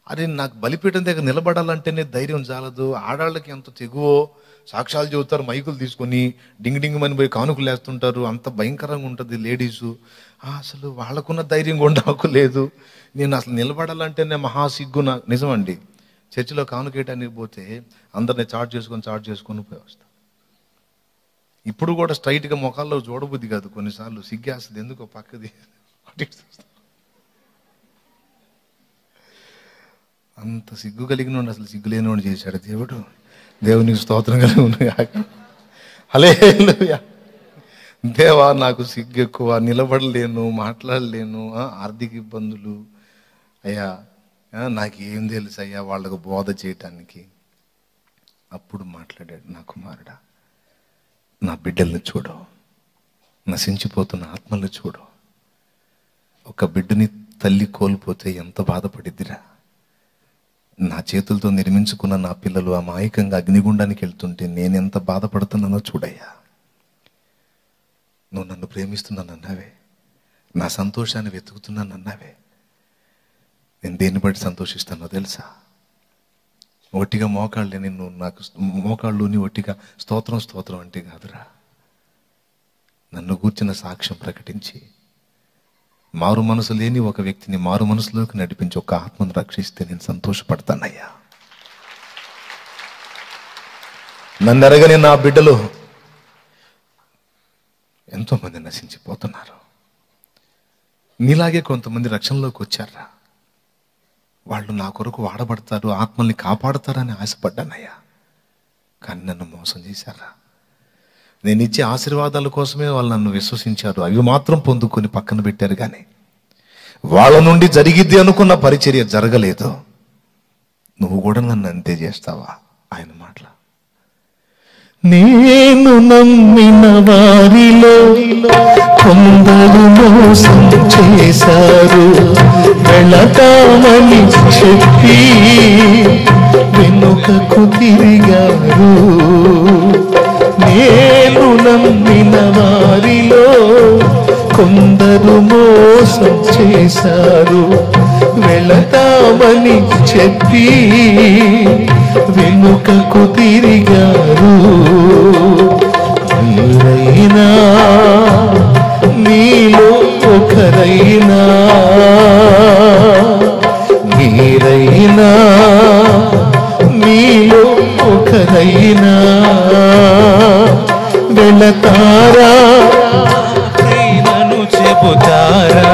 అరే నాకు బలిపీఠం దగ్గర నిలబడాలంటేనే ధైర్యం చాలదు ఆడాళ్ళకి ఎంత తెగువో సాక్ష్యాలు చెబుతారు మైకులు తీసుకొని డింగ్ డింగ్ మని పోయి కానుకలు వేస్తుంటారు అంత భయంకరంగా ఉంటుంది లేడీసు ఆ, అసలు వాళ్ళకున్న ధైర్యం కూడా నాకు లేదు నేను అసలు నిలబడాలంటేనే మహా సిగ్గు నాకు నిజమండి చర్చిలో కానుకేయటానికి పోతే అందరిని చార్జ్ చేసుకొని చార్జ్ చేసుకొని పోయి వస్తా ఇప్పుడు కూడా స్ట్రైట్గా ముఖాల్లో చూడబుద్ధి కాదు కొన్నిసార్లు సిగ్గేస్తుంది ఎందుకో పక్కది అటు ఇటు చూస్తా. అంత సిగ్గు కలిగిన వాడు అసలు సిగ్గు లేనివాడు చేశాడు దేవుడు దేవునికి స్తోత్రం కలిగి ఉన్నాక హలే దేవా నాకు సిగ్గు ఎక్కువ నిలబడలేను మాట్లాడలేను ఆ, ఆర్థిక ఇబ్బందులు అయ్యా ఆ, నాకు ఏం తెలుసు అయ్యా వాళ్ళకు బోధ చేయటానికి అప్పుడు మాట్లాడాడు నా కుమారుడా నా బిడ్డల్ని చూడు నశించిపోతున్న ఆత్మల్ని చూడు ఒక బిడ్డని తల్లి కోల్పోతే ఎంత బాధపడిద్దిరా నా చేతులతో నిర్మించుకున్న నా పిల్లలు అమాయకంగా అగ్నిగుండానికి వెళ్తుంటే నేను ఎంత బాధపడుతున్నానో చూడయ్యా నువ్వు నన్ను ప్రేమిస్తున్నాను అన్నావే నా సంతోషాన్ని వెతుకుతున్నాను అన్నావే నేను దేన్ని బట్టి సంతోషిస్తానో తెలుసా ఒట్టిగా మోకాళ్ళే నిన్ను నాకు మోకాళ్ళుని ఒట్టిగా స్తోత్రం స్తోత్రం అంటే కాదురా నన్ను గూర్చిన సాక్ష్యం ప్రకటించి మారు మనసు లేని ఒక వ్యక్తిని మారు మనసులోకి నడిపించి ఒక ఆత్మను రక్షిస్తే నేను సంతోషపడతానయ్యా నన్ను ఎరగని నా బిడ్డలు ఎంతోమంది నశించిపోతున్నారు నీలాగే కొంతమంది రక్షణలోకి వచ్చారా వాళ్ళు నా కొరకు వాడబడతారు ఆత్మల్ని కాపాడతారని ఆశపడ్డానయ్యా కానీ నన్ను మోసం చేశారా నేను ఇచ్చే ఆశీర్వాదాల కోసమే వాళ్ళు నన్ను విశ్వసించారు అవి మాత్రం పొందుకొని పక్కన పెట్టారు కానీ వాళ్ళ నుండి జరిగిద్ది అనుకున్న పరిచర్య జరగలేదు నువ్వు కూడా నన్ను అంతే చేస్తావా ఆయన మాటల నేను నమ్మిన వారిలో కొందరు మోసం చేశారు వెళతామని చెప్పి వెనుకకు తిరిగారు నేను నమ్మిన వారిలో కొందరు మోసం చేశారు వెళతామని చెప్పి వెనుకకు తిరిగారు మీరైనా మీలో ఒకరైనా మీరైనా మీలో ఒకరైనా వెళతారా ప్రేమను చెబుతారా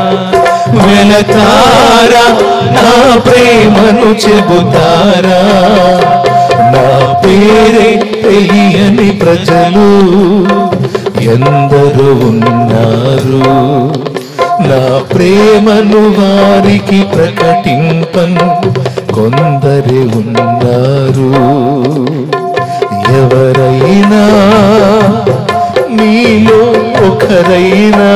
వెళతారా నా ప్రేమను చెబుతారా నా పేరే తెలియని ప్రజలు ఎందరు ఉన్నారు నా ప్రేమను వారికి ప్రకటింపను కొందరే ఉన్నారు ఎవరైనా మీలో ఒకరైనా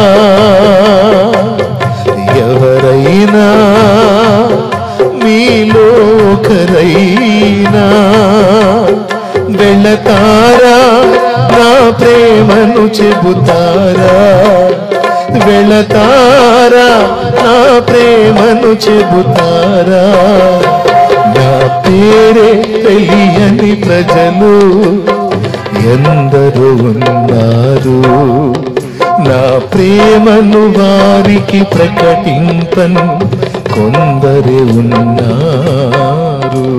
ఎవరైనా మీలో ఒకరైనా వెళతారా నా ప్రేమను చెబుతారా వెళతారా నా ప్రేమను చెబుతారా నా పేరే తెలియని ప్రజలు ఎందరు ఉన్నారు నా ప్రేమను వారికి ప్రకటింపను కొందరే ఉన్నారు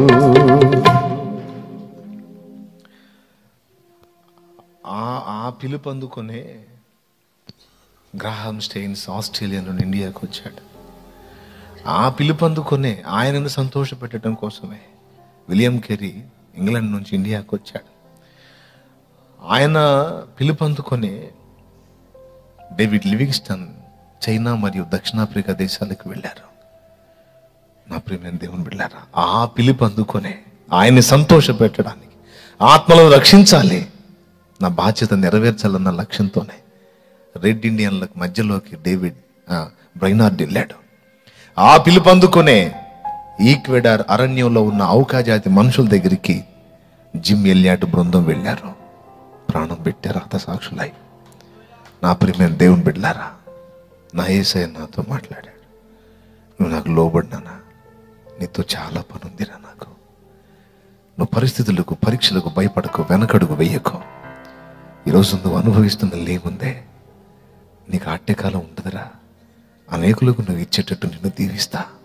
ఆ ఆ పిలుపు అందుకునే గ్రాహం స్టెయిన్స్ ఆస్ట్రేలియా నుండి ఇండియాకి వచ్చాడు ఆ పిలుపు అందుకునే ఆయనను సంతోషపెట్టడం కోసమే విలియం కెరీ ఇంగ్లాండ్ నుంచి ఇండియాకి వచ్చాడు ఆయన పిలుపు అందుకునే డేవిడ్ లివింగ్స్టన్ చైనా మరియు దక్షిణాఫ్రికా దేశాలకు వెళ్ళారు నా ప్రియమైన దేవుని వెళ్ళారా ఆ పిలుపు అందుకునే ఆయన్ని సంతోష పెట్టడానికి ఆత్మలను రక్షించాలి నా బాధ్యత నెరవేర్చాలన్న లక్ష్యంతోనే రెడ్ ఇండియన్లకు మధ్యలోకి డేవిడ్ ఆ, బ్రైనార్డ్ వెళ్ళాడు ఆ పిలుపు అందుకునే ఈక్వెడార్ అరణ్యంలో ఉన్న ఔకా జాతి మనుషుల దగ్గరికి జిమ్ ఎల్యాట్ బృందం వెళ్ళారు ప్రాణం పెట్టారు హత సాక్షులై నా ప్రియమైన దేవుని బిడ్డారా నా ఏసయ్య నాతో మాట్లాడాడు నువ్వు నాకు లోబడినానా నీతో చాలా పని ఉందిరా నాకు నువ్వు పరిస్థితులకు పరీక్షలకు భయపడకు వెనకడుగు వెయ్యకు ఈరోజు నువ్వు అనుభవిస్తున్న లేముందే నీకు ఆట్యకాలం ఉండదురా అనేకులకు నువ్వు ఇచ్చేటట్టు నిన్ను దీవిస్తా